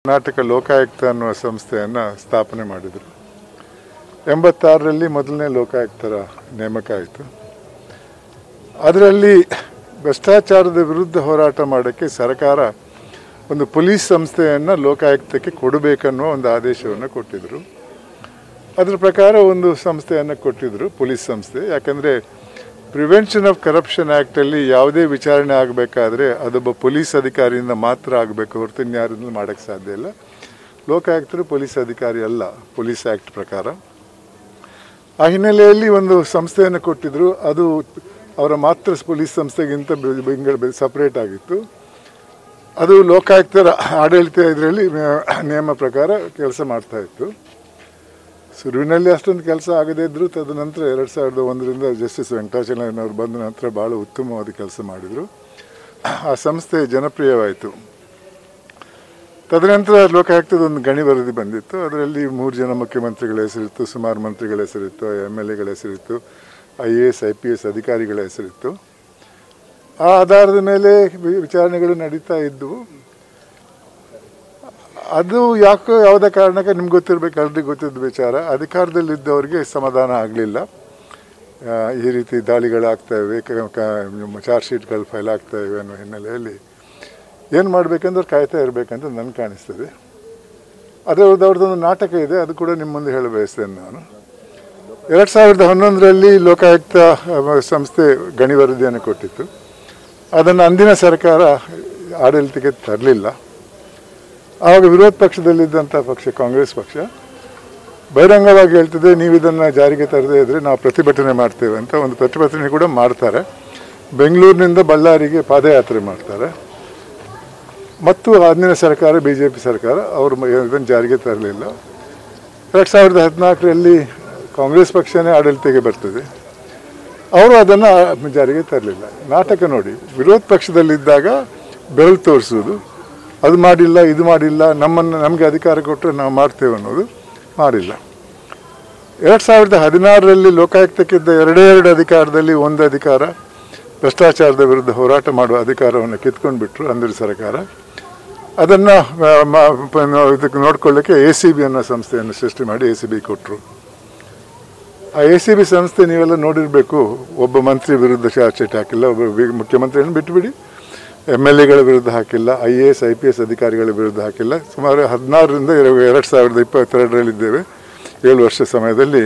ಕರ್ನಾಟಕ ಲೋಕಾಯುಕ್ತ ಅನ್ನುವ ಸಂಸ್ಥೆಯನ್ನು ಸ್ಥಾಪನೆ ಮಾಡಿದರು ಎಂಬತ್ತಾರರಲ್ಲಿ ಮೊದಲನೇ ಲೋಕಾಯುಕ್ತರ ನೇಮಕ ಆಯಿತು ಅದರಲ್ಲಿ ಭ್ರಷ್ಟಾಚಾರದ ವಿರುದ್ಧ ಹೋರಾಟ ಮಾಡೋಕ್ಕೆ ಸರ್ಕಾರ ಒಂದು ಪೊಲೀಸ್ ಸಂಸ್ಥೆಯನ್ನು ಲೋಕಾಯುಕ್ತಕ್ಕೆ ಕೊಡಬೇಕನ್ನುವ ಒಂದು ಆದೇಶವನ್ನು ಕೊಟ್ಟಿದ್ದರು ಅದರ ಪ್ರಕಾರ ಒಂದು ಸಂಸ್ಥೆಯನ್ನು ಕೊಟ್ಟಿದ್ದರು ಪೊಲೀಸ್ ಸಂಸ್ಥೆ ಯಾಕಂದರೆ ಪ್ರಿವೆನ್ಷನ್ ಆಫ್ ಕರಪ್ಷನ್ ಆ್ಯಕ್ಟಲ್ಲಿ ಯಾವುದೇ ವಿಚಾರಣೆ ಆಗಬೇಕಾದ್ರೆ ಅದೊಬ್ಬ ಪೊಲೀಸ್ ಅಧಿಕಾರಿಯಿಂದ ಮಾತ್ರ ಆಗಬೇಕು ಹೊರತು ಇನ್ಯಾರಿಂದಲೂ ಮಾಡೋಕ್ಕೆ ಸಾಧ್ಯ ಇಲ್ಲ ಲೋಕಾಯುಕ್ತರು ಪೊಲೀಸ್ ಅಧಿಕಾರಿ ಅಲ್ಲ ಪೊಲೀಸ್ ಆ್ಯಕ್ಟ್ ಪ್ರಕಾರ ಆ ಹಿನ್ನೆಲೆಯಲ್ಲಿ ಒಂದು ಸಂಸ್ಥೆಯನ್ನು ಕೊಟ್ಟಿದ್ದರು ಅದು ಅವರ ಮಾತ್ರ ಪೊಲೀಸ್ ಸಂಸ್ಥೆಗಿಂತ ಸಪ್ರೇಟ್ ಆಗಿತ್ತು ಅದು ಲೋಕಾಯುಕ್ತರ ಆಡಳಿತ ಇದರಲ್ಲಿ ನಿಯಮ ಪ್ರಕಾರ ಕೆಲಸ ಮಾಡ್ತಾ ಇತ್ತು ಸುರುವಿನಲ್ಲಿ ಅಷ್ಟೊಂದು ಕೆಲಸ ಆಗದೇ ಇದ್ದರೂ ತದನಂತರ ಎರಡು ಸಾವಿರದ ಒಂದರಿಂದ ಜಸ್ಟಿಸ್ ವೆಂಕಟಾಚಲಯ್ಯನವರು ಬಂದ ನಂತರ ಭಾಳ ಉತ್ತಮವಾದ ಕೆಲಸ ಮಾಡಿದರು ಆ ಸಂಸ್ಥೆ ಜನಪ್ರಿಯವಾಯಿತು ತದನಂತರ ಲೋಕಾಯುಕ್ತದ ಒಂದು ಗಣಿ ವರದಿ ಬಂದಿತ್ತು ಅದರಲ್ಲಿ ಮೂರು ಜನ ಮುಖ್ಯಮಂತ್ರಿಗಳ ಹೆಸರಿತ್ತು ಸುಮಾರು ಮಂತ್ರಿಗಳ ಹೆಸರಿತ್ತು ಎಮ್ ಎಲ್ ಎಗಳ ಹೆಸರಿತ್ತು I A S I P S ಅಧಿಕಾರಿಗಳ ಹೆಸರಿತ್ತು ಆ ಆಧಾರದ ಮೇಲೆ ವಿ- ವಿಚಾರಣೆಗಳು ನಡೀತಾ ಇದ್ದವು ಅದು ಯಾಕೋ ಯಾವುದೇ ಕಾರಣಕ್ಕೆ ನಿಮ್ಗೆ ಗೊತ್ತಿರಬೇಕು ಎಲ್ರಿಗೂ ಗೊತ್ತಿದ್ದ ವಿಚಾರ ಅಧಿಕಾರದಲ್ಲಿದ್ದವರಿಗೆ ಸಮಾಧಾನ ಆಗಲಿಲ್ಲ ಈ ರೀತಿ ದಾಳಿಗಳಾಗ್ತಾ ಇವೆ ಚಾರ್ಜ್ ಶೀಟ್ಗಳು ಫೈಲ್ ಆಗ್ತಾ ಇವೆ ಅನ್ನೋ ಹಿನ್ನೆಲೆಯಲ್ಲಿ ಏನು ಮಾಡಬೇಕಂದ್ರೆ ಕಾಯ್ತಾ ಇರಬೇಕಂತ ನನಗೆ ಕಾಣಿಸ್ತದೆ ಅದರದ್ದು ಅವ್ರದ್ದೊಂದು ನಾಟಕ ಇದೆ ಅದು ಕೂಡ ನಿಮ್ಮ ಮುಂದೆ ಹೇಳ ಬಯಸ್ತೇನೆ ನಾನು ಎರಡು ಸಾವಿರದ ಹನ್ನೊಂದರಲ್ಲಿ ಲೋಕಾಯುಕ್ತ ಅಹ್, ಸಂಸ್ಥೆ ಗಣಿ ವರದಿಯನ್ನು ಕೊಟ್ಟಿತ್ತು ಅದನ್ನು ಅಂದಿನ ಸರ್ಕಾರ ಆಡಳಿತಕ್ಕೆ ತರಲಿಲ್ಲ ಆವಾಗ ವಿರೋಧ ಪಕ್ಷದಲ್ಲಿದ್ದಂಥ ಪಕ್ಷ ಕಾಂಗ್ರೆಸ್ ಪಕ್ಷ ಬಹಿರಂಗವಾಗಿ ಹೇಳ್ತದೆ ನೀವು ಇದನ್ನು ಜಾರಿಗೆ ತರದೇ ಇದ್ದರೆ ನಾವು ಪ್ರತಿಭಟನೆ ಮಾಡ್ತೇವೆ ಅಂತ ಒಂದು ಪ್ರತಿಭಟನೆ ಕೂಡ ಮಾಡ್ತಾರೆ ಬೆಂಗಳೂರಿನಿಂದ ಬಳ್ಳಾರಿಗೆ ಪಾದಯಾತ್ರೆ ಮಾಡ್ತಾರೆ ಮತ್ತು ಅಂದಿನ ಸರ್ಕಾರ ಬಿ ಜೆ ಪಿ ಸರ್ಕಾರ ಅವರು ಇದನ್ನು ಜಾರಿಗೆ ತರಲಿಲ್ಲ ಎರಡು ಸಾವಿರದ ಹದಿನಾಲ್ಕರಲ್ಲಿ ಕಾಂಗ್ರೆಸ್ ಪಕ್ಷನೇ ಆಡಳಿತಕ್ಕೆ ಬರ್ತದೆ ಅವರು ಅದನ್ನು ಜಾರಿಗೆ ತರಲಿಲ್ಲ ನಾಟಕ ನೋಡಿ ವಿರೋಧ ಪಕ್ಷದಲ್ಲಿದ್ದಾಗ ಬೆರಳು ತೋರಿಸೋದು ಅದು ಮಾಡಿಲ್ಲ ಇದು ಮಾಡಿಲ್ಲ ನಮ್ಮನ್ನು ನಮಗೆ ಅಧಿಕಾರ ಕೊಟ್ಟರೆ ನಾವು ಮಾಡ್ತೇವೆ ಅನ್ನೋದು ಮಾಡಿಲ್ಲ ಎರಡು ಸಾವಿರದ ಹದಿನಾರರಲ್ಲಿ ಲೋಕಾಯುಕ್ತಕ್ಕಿದ್ದ ಎರಡೇ ಎರಡು ಅಧಿಕಾರದಲ್ಲಿ ಒಂದು ಅಧಿಕಾರ ಭ್ರಷ್ಟಾಚಾರದ ವಿರುದ್ಧ ಹೋರಾಟ ಮಾಡುವ ಅಧಿಕಾರವನ್ನು ಕಿತ್ಕೊಂಡು ಬಿಟ್ಟರು ಅಂದಿನ ಸರ್ಕಾರ ಅದನ್ನು ಇದಕ್ಕೆ ನೋಡ್ಕೊಳ್ಳೋಕ್ಕೆ ಎ ಸಿ ಬಿ ಅನ್ನೋ ಸಂಸ್ಥೆಯನ್ನು ಸೃಷ್ಟಿ ಮಾಡಿ ಎ ಸಿ ಬಿ ಕೊಟ್ಟರು ಆ ಎ ಸಿ ಬಿ ಸಂಸ್ಥೆ ನೀವೆಲ್ಲ ನೋಡಿರಬೇಕು ಒಬ್ಬ ಮಂತ್ರಿ ವಿರುದ್ಧ ಚಾರ್ಜ್ ಶೀಟ್ ಹಾಕಿಲ್ಲ ಒಬ್ಬ ವಿ- ಮುಖ್ಯಮಂತ್ರಿಯನ್ನು ಬಿಟ್ಟುಬಿಡಿ ಎಮ್ ಎಲ್ ಎಗಳ ವಿರುದ್ಧ ಹಾಕಿಲ್ಲ I A S I P S ಅಧಿಕಾರಿಗಳ ವಿರುದ್ಧ ಹಾಕಿಲ್ಲ ಸುಮಾರು ಹದಿನಾರರಿಂದ ಎರಡು ಸಾವಿರದ ಇಪ್ಪತ್ತೆರಡರಲ್ಲಿದ್ದೇವೆ ಏಳು ವರ್ಷ ಸಮಯದಲ್ಲಿ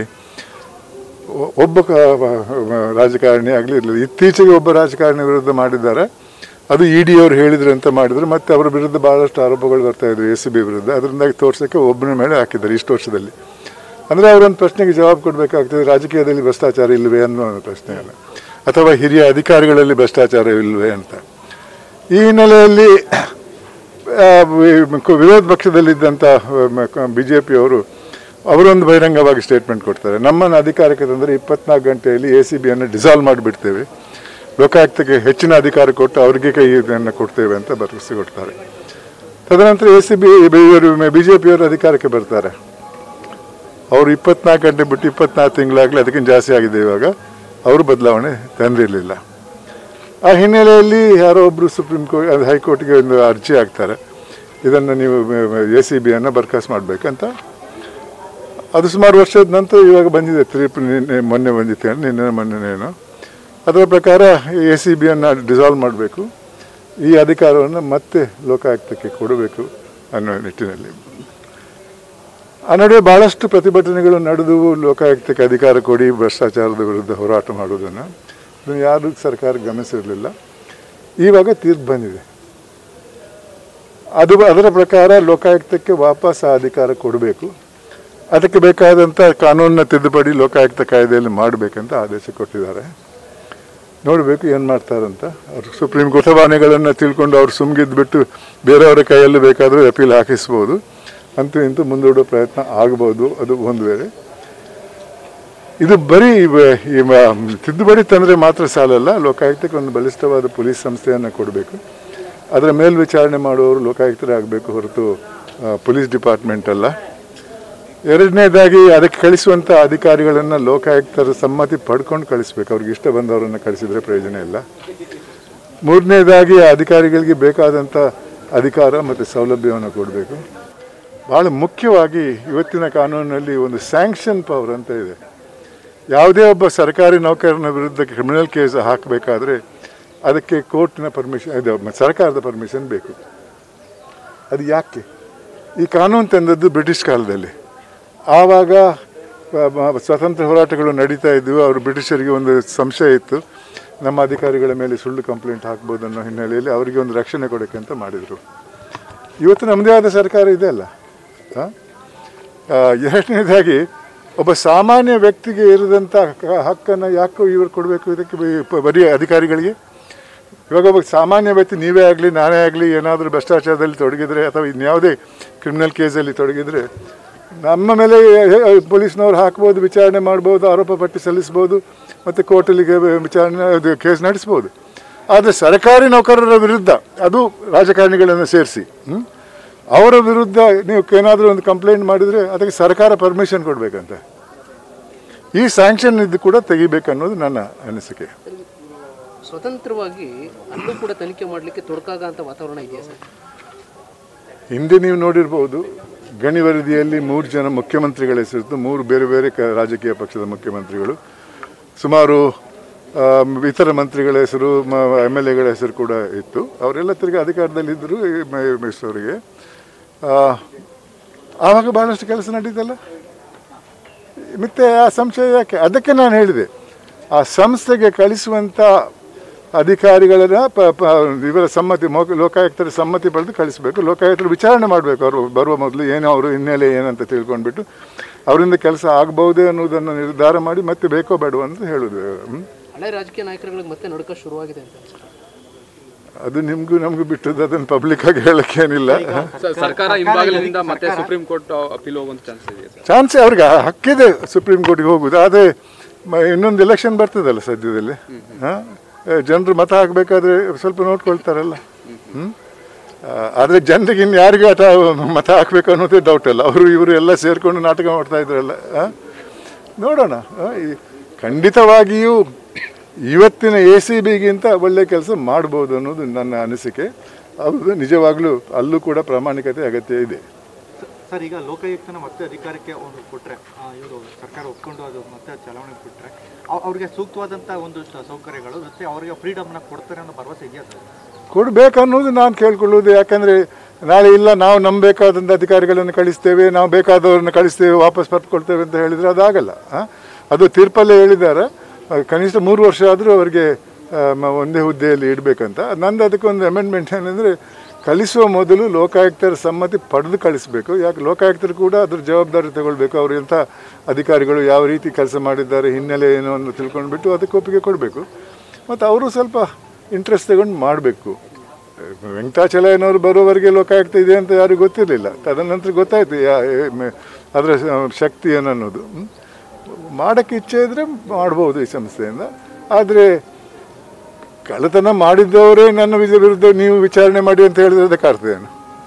ಒ- ಒಬ್ಬ ಕ- ರಾಜಕಾರಣಿ ಆಗಲಿ ಇರಲಿಲ್ಲ ಇತ್ತೀಚೆಗೆ ಒಬ್ಬ ರಾಜಕಾರಣಿ ವಿರುದ್ಧ ಮಾಡಿದ್ದಾರೆ ಅದು ಇ ಡಿ ಅವರು ಹೇಳಿದ್ರು ಅಂತ ಮಾಡಿದ್ರು ಮತ್ತೆ ಅವರ ವಿರುದ್ಧ ಭಾಳಷ್ಟು ಆರೋಪಗಳು ಬರ್ತಾ ಇದ್ರು ಎ ಸಿ ಬಿ ವಿರುದ್ಧ ಅದರಿಂದಾಗಿ ತೋರ್ಸೋಕ್ಕೆ ಒಬ್ಬನ ಮೇಲೆ ಹಾಕಿದ್ದಾರೆ ಇಷ್ಟು ವರ್ಷದಲ್ಲಿ ಅಂದರೆ ಅವರೊಂದು ಪ್ರಶ್ನೆಗೆ ಜವಾಬು ಕೊಡಬೇಕಾಗ್ತದೆ ರಾಜಕೀಯದಲ್ಲಿ ಭ್ರಷ್ಟಾಚಾರ ಇಲ್ಲವೇ ಅನ್ನೋ ಒಂದು ಪ್ರಶ್ನೆಯನ್ನು ಅಥವಾ ಹಿರಿಯ ಅಧಿಕಾರಿಗಳಲ್ಲಿ ಭ್ರಷ್ಟಾಚಾರ ಇಲ್ಲವೇ ಅಂತ ಈ ಹಿನ್ನೆಲೆಯಲ್ಲಿ ಆ, ವಿ- ವಿರೋಧ ಪಕ್ಷದಲ್ಲಿದ್ದಂಥ ಬಿ ಜೆ ಪಿಯವರು ಅವರೊಂದು ಬಹಿರಂಗವಾಗಿ ಸ್ಟೇಟ್ಮೆಂಟ್ ಕೊಡ್ತಾರೆ ನಮ್ಮನ್ನು ಅಧಿಕಾರಕ್ಕೆ ತಂದರೆ ಇಪ್ಪತ್ನಾಲ್ಕು ಗಂಟೆಯಲ್ಲಿ ಎ ಸಿ ಬಿಯನ್ನು ಡಿಸಾಲ್ವ್ ಮಾಡಿಬಿಡ್ತೇವೆ ಲೋಕಾಯುಕ್ತಕ್ಕೆ ಹೆಚ್ಚಿನ ಅಧಿಕಾರ ಕೊಟ್ಟು ಅವರಿಗೆ ಕೈ ಇದನ್ನು ಕೊಡ್ತೇವೆ ಅಂತ ಭರವಸೆ ಕೊಡ್ತಾರೆ ತದನಂತರ ಎ ಸಿ ಬಿ ಇವರು ಬಿ ಜೆ ಪಿಯವರು ಅಧಿಕಾರಕ್ಕೆ ಬರ್ತಾರೆ ಅವರು ಇಪ್ಪತ್ನಾಲ್ಕು ಗಂಟೆ ಬಿಟ್ಟು ಇಪ್ಪತ್ನಾಲ್ಕು ತಿಂಗಳಾಗಲಿ ಅದಕ್ಕಿಂತ ಜಾಸ್ತಿ ಆಗಿದೆ ಇವಾಗ ಅವರು ಬದಲಾವಣೆ ತಂದಿರಲಿಲ್ಲ ಆ ಹಿನ್ನೆಲೆಯಲ್ಲಿ ಯಾರೋ ಒಬ್ಬರು ಸುಪ್ರೀಂ ಕೋರ್ಟ್ ಅದು ಹೈಕೋರ್ಟ್ಗೆ ಒಂದು ಅರ್ಜಿ ಹಾಕ್ತಾರೆ ಇದನ್ನು ನೀವು ಎ ಸಿ ಬಿಯನ್ನು ಬರ್ಖಾಸ್ ಮಾಡಬೇಕಂತ ಅದು ಸುಮಾರು ವರ್ಷದ ನಂತರ ಇವಾಗ ಬಂದಿದೆ ತೀರ್ಪು ನಿನ್ನೆ ಮೊನ್ನೆ ಬಂದಿತ್ತು ಏನು, ನಿನ್ನೆ ಮೊನ್ನೆನೇನು ಅದರ ಪ್ರಕಾರ ಎ ಸಿ ಬಿಯನ್ನು ಡಿಸಾಲ್ವ್ ಮಾಡಬೇಕು ಈ ಅಧಿಕಾರವನ್ನು ಮತ್ತೆ ಲೋಕಾಯುಕ್ತಕ್ಕೆ ಕೊಡಬೇಕು ಅನ್ನೋ ನಿಟ್ಟಿನಲ್ಲಿ ಆ ನಡುವೆ ಭಾಳಷ್ಟು ಪ್ರತಿಭಟನೆಗಳು ನಡೆದವು ಲೋಕಾಯುಕ್ತಕ್ಕೆ ಅಧಿಕಾರ ಕೊಡಿ ಭ್ರಷ್ಟಾಚಾರದ ವಿರುದ್ಧ ಹೋರಾಟ ಮಾಡುವುದನ್ನು ಇದನ್ನು ಯಾರು ಸರ್ಕಾರ ಗಮನಿಸಿರಲಿಲ್ಲ ಇವಾಗ ತೀರ್ಪು ಬಂದಿದೆ ಅದು ಅದರ ಪ್ರಕಾರ ಲೋಕಾಯುಕ್ತಕ್ಕೆ ವಾಪಸ್ ಆ ಅಧಿಕಾರ ಕೊಡಬೇಕು ಅದಕ್ಕೆ ಬೇಕಾದಂಥ ಕಾನೂನಿನ ತಿದ್ದುಪಡಿ ಲೋಕಾಯುಕ್ತ ಕಾಯ್ದೆಯಲ್ಲಿ ಮಾಡಬೇಕಂತ ಆದೇಶ ಕೊಟ್ಟಿದ್ದಾರೆ ನೋಡಬೇಕು ಏನು ಮಾಡ್ತಾರಂತ ಅವರು ಸುಪ್ರೀಂ ಕೋರ್ಟ್ ಸಭಾನೆಗಳನ್ನು ತಿಳ್ಕೊಂಡು ಅವ್ರು ಸುಮ್ಗಿದ್ದು ಬಿಟ್ಟು ಬೇರೆಯವರ ಕೈಯಲ್ಲಿ ಬೇಕಾದರೂ ಅಪೀಲ್ ಹಾಕಿಸ್ಬೋದು ಅಂತೂ ಇಂತೂ ಮುಂದೂಡೋ ಪ್ರಯತ್ನ ಆಗ್ಬೋದು ಅದು ಒಂದು ವೇಳೆ ಇದು ಬರೀ ಇವ- ಈ ಮ- ತಿದ್ದುಪಡಿ ತಂದರೆ ಮಾತ್ರ ಸಾಲಲ್ಲ ಲೋಕಾಯುಕ್ತಕ್ಕೆ ಒಂದು ಬಲಿಷ್ಠವಾದ ಪೊಲೀಸ್ ಸಂಸ್ಥೆಯನ್ನು ಕೊಡಬೇಕು ಅದರ ಮೇಲ್ವಿಚಾರಣೆ ಮಾಡುವವರು ಲೋಕಾಯುಕ್ತರೇ ಆಗಬೇಕು ಹೊರತು ಆ, ಪೊಲೀಸ್ ಡಿಪಾರ್ಟ್ಮೆಂಟ್ ಅಲ್ಲ ಎರಡನೇದಾಗಿ ಅದಕ್ಕೆ ಕಳಿಸುವಂಥ ಅಧಿಕಾರಿಗಳನ್ನು ಲೋಕಾಯುಕ್ತರ ಸಮ್ಮತಿ ಪಡ್ಕೊಂಡು ಕಳಿಸ್ಬೇಕು ಅವ್ರಿಗೆ ಇಷ್ಟ ಬಂದವರನ್ನು ಕಳಿಸಿದ್ರೆ ಪ್ರಯೋಜನ ಇಲ್ಲ ಮೂರನೇದಾಗಿ ಆ ಅಧಿಕಾರಿಗಳಿಗೆ ಬೇಕಾದಂಥ ಅಧಿಕಾರ ಮತ್ತು ಸೌಲಭ್ಯವನ್ನು ಕೊಡಬೇಕು ಭಾಳ ಮುಖ್ಯವಾಗಿ ಇವತ್ತಿನ ಕಾನೂನಿನಲ್ಲಿ ಒಂದು ಸ್ಯಾಂಕ್ಷನ್ ಪವರ್ ಅಂತ ಇದೆ ಯಾವುದೇ ಒಬ್ಬ ಸರ್ಕಾರಿ ನೌಕರನ ವಿರುದ್ಧ ಕ್ರಿಮಿನಲ್ ಕೇಸ್ ಹಾಕಬೇಕಾದ್ರೆ ಅದಕ್ಕೆ ಕೋರ್ಟ್ನ ಪರ್ಮಿಷನ್ ಇದು ಸರ್ಕಾರದ ಪರ್ಮಿಷನ್ ಬೇಕು ಅದು ಯಾಕೆ ಈ ಕಾನೂನು ತಂದದ್ದು ಬ್ರಿಟಿಷ್ ಕಾಲದಲ್ಲಿ ಆವಾಗ ಆ, ಮ- ಸ್ವತಂತ್ರ ಹೋರಾಟಗಳು ನಡೀತಾ ಇದ್ವು ಅವರು ಬ್ರಿಟಿಷರಿಗೆ ಒಂದು ಸಂಶಯ ಇತ್ತು ನಮ್ಮ ಅಧಿಕಾರಿಗಳ ಮೇಲೆ ಸುಳ್ಳು ಕಂಪ್ಲೇಂಟ್ ಹಾಕ್ಬೋದು ಅನ್ನೋ ಹಿನ್ನೆಲೆಯಲ್ಲಿ ಅವರಿಗೆ ಒಂದು ರಕ್ಷಣೆ ಕೊಡೋಕ್ಕೆ ಅಂತ ಮಾಡಿದರು ಇವತ್ತು ನಮ್ಮದೇ ಆದ ಸರ್ಕಾರ ಇದೆ ಅಲ್ಲ ಆ? ಆ, ಎರಡನೇದಾಗಿ ಒಬ್ಬ ಸಾಮಾನ್ಯ ವ್ಯಕ್ತಿಗೆ ಇರದಂಥ ಹಕ್ಕನ್ನು ಯಾಕೋ ಇವರು ಕೊಡಬೇಕು ಇದಕ್ಕೆ ಬ- ಬರೀ ಅಧಿಕಾರಿಗಳಿಗೆ ಇವಾಗ ಒಬ್ಬ ಸಾಮಾನ್ಯ ವ್ಯಕ್ತಿ ನೀವೇ ಆಗಲಿ ನಾನೇ ಆಗಲಿ ಏನಾದರೂ ಭ್ರಷ್ಟಾಚಾರದಲ್ಲಿ ತೊಡಗಿದ್ರೆ ಅಥವಾ ಇನ್ಯಾವುದೇ ಕ್ರಿಮಿನಲ್ ಕೇಸಲ್ಲಿ ತೊಡಗಿದ್ರೆ ನಮ್ಮ ಮೇಲೆ ಪೊಲೀಸ್ನವ್ರು ಹಾಕ್ಬೋದು ವಿಚಾರಣೆ ಮಾಡ್ಬೋದು ಆರೋಪ ಪಟ್ಟಿ ಸಲ್ಲಿಸ್ಬೋದು ಮತ್ತು ಕೋರ್ಟಲ್ಲಿ ವಿಚಾರಣೆ ಅದು ಕೇಸ್ ನಡೆಸ್ಬೋದು ಆದರೆ ಸರ್ಕಾರಿ ನೌಕರರ ವಿರುದ್ಧ ಅದು ರಾಜಕಾರಣಿಗಳನ್ನು ಸೇರಿಸಿ ಅವರ ವಿರುದ್ಧ ನೀವು ಏನಾದರೂ ಒಂದು ಕಂಪ್ಲೇಂಟ್ ಮಾಡಿದರೆ ಅದಕ್ಕೆ ಸರ್ಕಾರ ಪರ್ಮಿಷನ್ ಕೊಡಬೇಕಂತೆ ಈ ಸ್ಯಾಂಕ್ಷನ್ ಇದು ಕೂಡ ತೆಗಿಬೇಕನ್ನೋದು ನನ್ನ ಅನಿಸಿಕೆ ಸ್ವತಂತ್ರವಾಗಿ ಅಲ್ಲೂ ಕೂಡ ತನಿಖೆ ಮಾಡಲಿಕ್ಕೆ ತೊಡಕಾಗ ಅಂತ ವಾತಾವರಣ ಇದೆಯಾ ಸರ್ ಹಿಂದೆ ನೀವು ನೋಡಿರ್ಬೋದು ಗಣಿ ವರದಿಯಲ್ಲಿ ಮೂರು ಜನ ಮುಖ್ಯಮಂತ್ರಿಗಳ ಹೆಸರಿತ್ತು ಮೂರು ಬೇರೆ ಬೇರೆ ಕ ರಾಜಕೀಯ ಪಕ್ಷದ ಮುಖ್ಯಮಂತ್ರಿಗಳು ಸುಮಾರು ಆ, ಇತರ ಮಂತ್ರಿಗಳ ಹೆಸರು ಎಮ್ ಎಲ್ ಎಗಳ ಹೆಸರು ಕೂಡ ಇತ್ತು ಅವರೆಲ್ಲ ತಿರುಗಿ ಅಧಿಕಾರದಲ್ಲಿದ್ದರು ಅವರಿಗೆ ಆವಾಗ ಭಾಳಷ್ಟು ಕೆಲಸ ನಡೀತಲ್ಲ ಮತ್ತೆ ಆ ಸಂಶಯ ಯಾಕೆ ಅದಕ್ಕೆ ನಾನು ಹೇಳಿದೆ ಆ ಸಂಸ್ಥೆಗೆ ಕಳಿಸುವಂಥ ಅಧಿಕಾರಿಗಳನ್ನ ಪ ಪ- ಇವರ ಸಮ್ಮತಿ ಮೋ- ಲೋಕಾಯುಕ್ತರ ಸಮ್ಮತಿ ಪಡೆದು ಕಳಿಸಬೇಕು ಲೋಕಾಯುಕ್ತರು ವಿಚಾರಣೆ ಮಾಡಬೇಕು ಅವರು ಬರುವ ಮೊದಲು ಏನೋ ಅವರು ಹಿನ್ನೆಲೆ ಏನಂತ ತಿಳ್ಕೊಂಡ್ಬಿಟ್ಟು ಅವರಿಂದ ಕೆಲಸ ಆಗ್ಬಹುದೇ ಅನ್ನೋದನ್ನು ನಿರ್ಧಾರ ಮಾಡಿ ಮತ್ತೆ ಬೇಕೋ ಬೇಡವೋ ಅಂತ ಹೇಳೋದು ಹ್ಮ್? ಹಳೆ ರಾಜಕೀಯ ನಾಯಕರುಗಳಿಗೆ ಮತ್ತೆ ನಡುಕ ಶುರುವಾಗಿದೆ ಅಂತ ಅದು ನಿಮಗೂ ನಮಗೂ ಬಿಟ್ಟದ್ದು ಅದನ್ನು ಪಬ್ಲಿಕ್ ಆಗಿ ಹೇಳಕ್ಕೇನಿಲ್ಲ ಸರ್, ಸರ್ಕಾರ ಹಿಂಭಾಗದಿಂದ ಮತ್ತೆ ಸುಪ್ರೀಂ ಕೋರ್ಟ್ ಅಪೀಲ್ ಹೋಗುವಂತ ಚಾನ್ಸ್ ಇದೆ ಸರ್ ಚಾನ್ಸ್ ಅವ್ರಿಗೆ ಹಕ್ಕಿದೆ ಸುಪ್ರೀಂ ಕೋರ್ಟ್ಗೆ ಹೋಗುದು ಆದರೆ ಮ- ಇನ್ನೊಂದು ಎಲೆಕ್ಷನ್ ಬರ್ತದಲ್ಲ ಸದ್ಯದಲ್ಲಿ ಜನರು ಮತ ಹಾಕಬೇಕಾದ್ರೆ ಸ್ವಲ್ಪ ನೋಡ್ಕೊಳ್ತಾರಲ್ಲ ಹ್ಮ್? ಆ, ಆದರೆ ಜನರಿಗೆ ಇನ್ನು ಯಾರಿಗೆ ಆಟ ಮತ ಹಾಕಬೇಕು ಅನ್ನೋದೇ ಡೌಟ್ ಅಲ್ಲ ಅವರು ಇವರು ಎಲ್ಲ ಸೇರಿಕೊಂಡು ನಾಟಕ ಮಾಡ್ತಾ ಇದ್ರಲ್ಲ ಆ? ನೋಡೋಣ ಆ, ಈ- ಖಂಡಿತವಾಗಿಯೂ ಇವತ್ತಿನ ಎ ಸಿ ಬಿಗಿಂತ ಒಳ್ಳೆ ಕೆಲಸ ಮಾಡ್ಬೋದು ಅನ್ನೋದು ನನ್ನ ಅನಿಸಿಕೆ ಅದು ನಿಜವಾಗ್ಲೂ ಅಲ್ಲೂ ಕೂಡ ಪ್ರಾಮಾಣಿಕತೆ ಅಗತ್ಯ ಇದೆ ಸರ್ ಈಗ ಲೋಕಾಯುಕ್ತನ ಮತ್ತೆ ಅಧಿಕಾರಕ್ಕೆ ಒಂದು ಕೊಟ್ರೆ ಇವರು ಸರ್ಕಾರ ಒಪ್ಕೊಂಡು ಅದು ಮತ್ತೆ ಚಲಾವಣೆ ಕೊಟ್ರೆ ಅವ್- ಅವ್ರಿಗೆ ಸೂಕ್ತವಾದಂಥ ಒಂದು ಸ- ಸೌಕರ್ಯಗಳು ಮತ್ತೆ ಅವರಿಗೆ ಫ್ರೀಡಮ್ನ ಕೊಡ್ತಾರೆ ಅನ್ನೋ ಭರವಸೆ ಇದೆಯಾ ಸರ್ ಕೊಡಬೇಕನ್ನೋದು ನಾನು ಕೇಳ್ಕೊಳ್ಳೋದು ಯಾಕಂದರೆ ನಾಳೆ ಇಲ್ಲ ನಾವು ನಂಬಬೇಕಾದಂಥ ಅಧಿಕಾರಿಗಳನ್ನು ಕಳಿಸ್ತೇವೆ ನಾವು ಬೇಕಾದವ್ರನ್ನ ಕಳಿಸ್ತೇವೆ ವಾಪಸ್ ಪಡ್ಕೊಳ್ತೇವೆ ಅಂತ ಹೇಳಿದರೆ ಅದಾಗಲ್ಲ ಆ? ಅದು ತೀರ್ಪಲ್ಲೇ ಹೇಳಿದ್ದಾರೆ ಆ, ಕನಿಷ್ಠ ಮೂರು ವರ್ಷ ಆದರೂ ಅವರಿಗೆ ಆ, ಮ- ಒಂದೇ ಹುದ್ದೆಯಲ್ಲಿ ಇಡಬೇಕಂತ ನಂದು ಅದಕ್ಕೆ ಒಂದು ಅಮೆಂಡ್ಮೆಂಟ್ ಏನಂದರೆ ಕಳಿಸುವ ಮೊದಲು ಲೋಕಾಯುಕ್ತರ ಸಮ್ಮತಿ ಪಡೆದು ಕಳಿಸಬೇಕು ಯಾಕೆ ಲೋಕಾಯುಕ್ತರು ಕೂಡ ಅದ್ರ ಜವಾಬ್ದಾರಿ ತಗೊಳ್ಬೇಕು ಅವರು ಎಂಥ ಅಧಿಕಾರಿಗಳು ಯಾವ ರೀತಿ ಕೆಲಸ ಮಾಡಿದ್ದಾರೆ ಹಿನ್ನೆಲೆ ಏನು ಅಂತ ತಿಳ್ಕೊಂಡ್ಬಿಟ್ಟು ಅದಕ್ಕೆ ಒಪ್ಪಿಗೆ ಕೊಡಬೇಕು ಮತ್ತು ಅವರು ಸ್ವಲ್ಪ ಇಂಟ್ರೆಸ್ಟ್ ತಗೊಂಡು ಮಾಡಬೇಕು ವೆಂಕಟಾಚಲಯ್ಯನವರು ಬರೋವರೆಗೆ ಲೋಕಾಯುಕ್ತ ಇದೆ ಅಂತ ಯಾರಿಗೂ ಗೊತ್ತಿರಲಿಲ್ಲ ತದನಂತರ ಗೊತ್ತಾಯ್ತು ಯಾ ಏ- ಮೆ- ಅದರ ಶ- ಶಕ್ತಿ ಏನನ್ನೋದು ಹ್ಮ್. ಮಾಡೋಕ್ಕೆ ಇಚ್ಛೆ ಇದ್ದರೆ ಮಾಡ್ಬೋದು ಈ ಸಂಸ್ಥೆಯಿಂದ ಆದರೆ ಕಳ್ಳತನ ಮಾಡಿದ್ದವರೇ ನನ್ನ ವಿಜಯ ವಿರುದ್ಧ ನೀವು ವಿಚಾರಣೆ ಮಾಡಿ ಅಂತ ಹೇಳಿದ್ರೆ ಅದಕ್ಕೆ ಅರ್ಥ ಏನು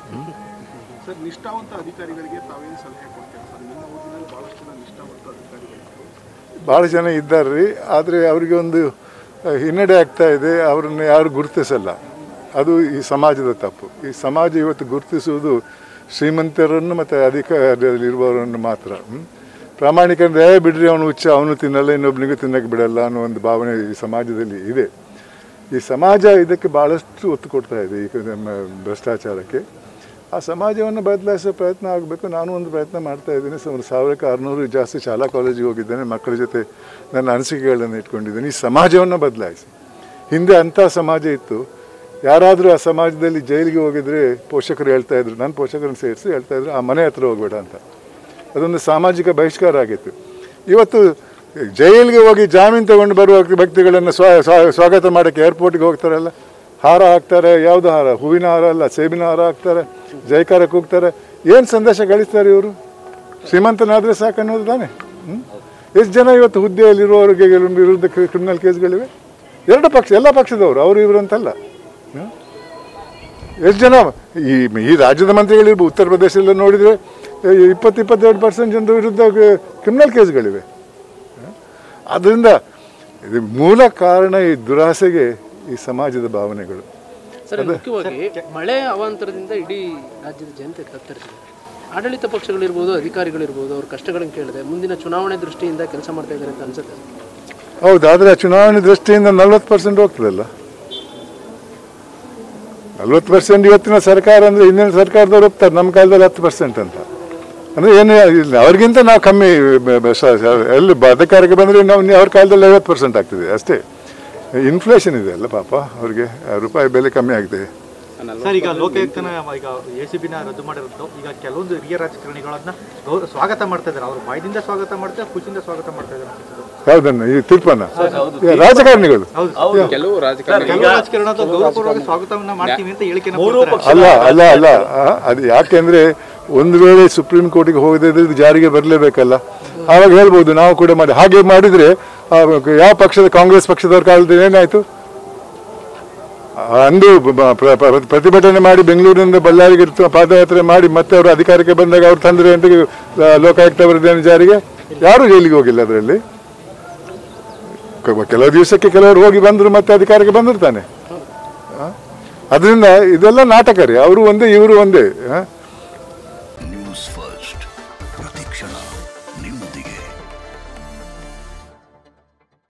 ಸರ್ ನಿಷ್ಠಾವಂತ ಅಧಿಕಾರಿಗಳಿಗೆ ತಾವೇನು ಸಲಹೆ ಕೊಡ್ತೀರಾ ಸರ್ ನಿಮ್ಮ ಊರಿನಲ್ಲಿ ಬಹಳಷ್ಟು ಜನ ನಿಷ್ಠಾವಂತ ಅಧಿಕಾರಿಗಳು ಭಾಳ ಜನ ಇದ್ದಾರೆ ರೀ ಆದರೆ ಅವರಿಗೆ ಒಂದು ಆ, ಹಿನ್ನಡೆ ಆಗ್ತಾ ಇದೆ ಅವರನ್ನು ಯಾರು ಗುರುತಿಸಲ್ಲ ಅದು ಈ ಸಮಾಜದ ತಪ್ಪು ಈ ಸಮಾಜ ಇವತ್ತು ಗುರುತಿಸುವುದು ಶ್ರೀಮಂತರನ್ನು ಮತ್ತು ಅಧಿಕಾರದಲ್ಲಿರುವವರನ್ನು ಮಾತ್ರ ಹ್ಮ್? ಪ್ರಾಮಾಣಿಕಂದ್ರೆ "ಏ, ಬಿಡ್ರಿ ಅವನು ಹುಚ್ಚ ಅವನು ತಿನ್ನಲ್ಲ ಇನ್ನೊಬ್ಬನಿಗೂ ತಿನ್ನಕ್ಕೆ ಬಿಡಲ್ಲ ಅನ್ನೋ ಒಂದು ಭಾವನೆ ಈ ಸಮಾಜದಲ್ಲಿ ಇದೆ ಈ ಸಮಾಜ ಇದಕ್ಕೆ ಭಾಳಷ್ಟು ಒತ್ತು ಕೊಡ್ತಾ ಇದೆ ಈ ನಮ್ಮ ಭ್ರಷ್ಟಾಚಾರಕ್ಕೆ ಆ ಸಮಾಜವನ್ನು ಬದಲಾಯಿಸೋ ಪ್ರಯತ್ನ ಆಗಬೇಕು ನಾನು ಒಂದು ಪ್ರಯತ್ನ ಮಾಡ್ತಾ ಇದ್ದೀನಿ ಸೊ ಒಂದು ಸಾವಿರಕ್ಕೆ ಆರುನೂರು ಜಾಸ್ತಿ ಶಾಲಾ ಕಾಲೇಜಿಗೆ ಹೋಗಿದ್ದೇನೆ ಮಕ್ಕಳ ಜೊತೆ ನನ್ನ ಅನಿಸಿಕೆಗಳನ್ನು ಇಟ್ಕೊಂಡಿದ್ದೀನಿ ಈ ಸಮಾಜವನ್ನು ಬದಲಾಯಿಸಿ ಹಿಂದೆ ಅಂಥ ಸಮಾಜ ಇತ್ತು ಯಾರಾದರೂ ಆ ಸಮಾಜದಲ್ಲಿ ಜೈಲಿಗೆ ಹೋಗಿದ್ರೆ ಪೋಷಕರು ಹೇಳ್ತಾ ಇದ್ರು ನನ್ನ ಪೋಷಕರನ್ನು ಸೇರಿಸಿ ಹೇಳ್ತಾ ಇದ್ರು ಆ ಮನೆ ಹತ್ರ ಹೋಗ್ಬೇಡ ಅಂತ ಅದೊಂದು ಸಾಮಾಜಿಕ ಬಹಿಷ್ಕಾರ ಆಗಿತ್ತು ಇವತ್ತು ಜೈಲಿಗೆ ಹೋಗಿ ಜಾಮೀನು ತಗೊಂಡು ಬರುವ ವ್ಯಕ್ತಿಗಳನ್ನು ಸ್ವಾ ಸ್ವಾ- ಸ್ವಾಗತ ಮಾಡೋಕ್ಕೆ ಏರ್ಪೋರ್ಟ್ಗೆ ಹೋಗ್ತಾರಲ್ಲ ಹಾರ ಹಾಕ್ತಾರೆ ಯಾವುದು ಹಾರ ಹೂವಿನ ಹಾರ ಅಲ್ಲ ಸೇಬಿನ ಹಾರ ಹಾಕ್ತಾರೆ ಜೈಕಾರ ಕೂಗ್ತಾರೆ ಏನು ಸಂದೇಶ ಗಳಿಸ್ತಾರೆ ಇವರು ಶ್ರೀಮಂತನಾದರೆ ಸಾಕು ಅನ್ನೋದು ತಾನೆ ಎಷ್ಟು ಜನ ಇವತ್ತು ಹುದ್ದೆಯಲ್ಲಿರುವವರಿಗೆ ವಿರುದ್ಧ ಕ್ರಿಮಿನಲ್ ಕೇಸ್ಗಳಿವೆ ಎರಡು ಪಕ್ಷ ಎಲ್ಲ ಪಕ್ಷದವರು ಅವರು ಇವರು ಅಂತಲ್ಲ ಹ್ಮ್? ಎಷ್ಟು ಜನ ಈ ಈ ರಾಜ್ಯದ ಮಂತ್ರಿಗಳಿರ್ಬೋದು ಉತ್ತರ ಪ್ರದೇಶದಲ್ಲಿ ನೋಡಿದರೆ ಇಪ್ಪತ್ತು ಇಪ್ಪತ್ತೆರಡು ಪರ್ಸೆಂಟ್ ಜನರ ವಿರುದ್ಧ ಕ್ರಿಮಿನಲ್ ಕೇಸ್ಗಳಿವೆ ಅದರಿಂದ ಇದು ಮೂಲ ಕಾರಣ ಈ ದುರಾಸೆಗೆ ಈ ಸಮಾಜದ ಭಾವನೆಗಳು ಸರ್ ಮುಖ್ಯವಾಗಿ ಮಳೆ ಅವಾಂತರದಿಂದ ಇಡೀ ರಾಜ್ಯದ ಜನತೆ ತತ್ತರಿಸಿದೆ ಆಡಳಿತ ಪಕ್ಷಗಳಿರ್ಬೋದು ಅಧಿಕಾರಿಗಳಿರ್ಬೋದು ಅವ್ರ ಕಷ್ಟಗಳನ್ನು ಕೇಳಿದೆ ಮುಂದಿನ ಚುನಾವಣೆ ದೃಷ್ಟಿಯಿಂದ ಕೆಲಸ ಮಾಡ್ತಾ ಇದ್ದಾರೆ ಅಂತ ಅನ್ಸುತ್ತೆ ಹೌದು ಆದರೆ ಚುನಾವಣೆ ದೃಷ್ಟಿಯಿಂದ ನಲ್ವತ್ತು ಪರ್ಸೆಂಟ್ ಹೋಗ್ತದಲ್ಲ ನಲ್ವತ್ತು ಪರ್ಸೆಂಟ್ ಇವತ್ತಿನ ಸರ್ಕಾರ ಅಂದರೆ ಹಿಂದಿನ ಸರ್ಕಾರದವ್ರು ಒಪ್ತಾರೆ ನಮ್ಮ ಕಾಲದಲ್ಲಿ ಹತ್ತು ಪರ್ಸೆಂಟ್ ಅಂತ ಅಂದರೆ ಏನು ಇಲ್ಲ ಅವ್ರಿಗಿಂತ ನಾವು ಕಮ್ಮಿ ಬ- ಬ- ಸ- ಸ- ಎಲ್ಲಿ ಬ- ಅಧಿಕಾರಕ್ಕೆ ಬಂದರೆ ನಾವು ನೀವು ಅವ್ರ ಕಾಲದಲ್ಲಿ ಐವತ್ತು ಪರ್ಸೆಂಟ್ ಆಗ್ತದೆ ಅಷ್ಟೇ ಇನ್ಫ್ಲೇಷನ್ ಇದೆ ಅಲ್ಲ ಪಾಪ ಅವ್ರಿಗೆ ಆ ರೂಪಾಯಿ ಬೆಲೆ ಕಮ್ಮಿ ಆಗಿದೆ ಸರ್ ಈಗ ಲೋಕಾಯುಕ್ತನ ಈಗ ಎ ಸಿ ಬಿನ ರದ್ದು ಮಾಡಿರೋದು ಈಗ ಕೆಲವೊಂದು ಹಿರಿಯ ರಾಜಕಾರಣಿಗಳನ್ನ ಗೌರವ ಸ್ವಾಗತ ಮಾಡ್ತಾ ಇದ್ದಾರೆ ಅವ್ರ ಬಾಯದಿಂದ ಸ್ವಾಗತ ಮಾಡ್ತಾರೆ ಖುಷಿಯಿಂದ ಸ್ವಾಗತ ಮಾಡ್ತಾ ಇದ್ದಾರೆ ಅನ್ಸುತ್ತೆ. ಯಾವುದನ್ನು ಈ ತೀರ್ಪನ್ನ ಈ ರಾಜಕಾರಣಿಗಳು ಕೆಲವು ರಾಜಕಾರಣಿ ಕೆಲವು ರಾಜಕಾರಣದ ಗೌರವಪೂರ್ವಕ ಸ್ವಾಗತವನ್ನ ಮಾಡ್ತೀವಿ ಅಂತ ಹೇಳಿಕೆನ ಕೊಡ್ತಾರೆ. ಅಲ್ಲ ಅಲ್ಲ ಅಲ್ಲ ಆ, ಅದು ಯಾಕೆಂದ್ರೆ ಒಂದು ವೇಳೆ ಸುಪ್ರೀಂ ಕೋರ್ಟಿಗೆ ಹೋಗದೇ ಇದ್ರೆ ಇದು ಜಾರಿಗೆ ಬರಲೇಬೇಕಲ್ಲ ಆವಾಗ ಹೇಳ್ಬೋದು ನಾವು ಕೂಡ ಮಾಡಿ ಹಾಗೆ ಮಾಡಿದ್ರೆ ಆ, ಯಾವ ಪಕ್ಷದ ಕಾಂಗ್ರೆಸ್ ಪಕ್ಷದವ್ರ ಕಾಲದಲ್ಲಿ ಏನಾಯ್ತು ಆ, ಅಂದು ಬ- ಪ್ರ- ಪ್ರ- ಪ್ರತಿಭಟನೆ ಮಾಡಿ ಬೆಂಗಳೂರಿನಿಂದ ಬಳ್ಳಾರಿಗೆ ಇರ್ತ- ಪಾದಯಾತ್ರೆ ಮಾಡಿ ಮತ್ತೆ ಅವರು ಅಧಿಕಾರಕ್ಕೆ ಬಂದಾಗ ಅವ್ರು ತಂದ್ರೆ ಅಂತ ಆ, ಲೋಕಾಯುಕ್ತ ಅವರದ್ದೇನು ಜಾರಿಗೆ ಯಾರು ಜೈಲಿಗೆ ಹೋಗಿಲ್ಲ ಅದರಲ್ಲಿ ಕೆಲವು ದಿವಸಕ್ಕೆ ಕೆಲವರು ಹೋಗಿ ಬಂದ್ರು ಮತ್ತೆ ಅಧಿಕಾರಕ್ಕೆ ಬಂದಿರ್ತಾನೆ ಅದರಿಂದ ಇದೆಲ್ಲ ನಾಟಕ ರೀ ಅವರು ಒಂದೇ ಇವರು ಒಂದೇ ಆ? ನ್ಯೂಸ್ ಫಸ್ಟ್ ಪ್ರತಿಕ್ಷಣ ನಿಮ್ಮೊಂದಿಗೆ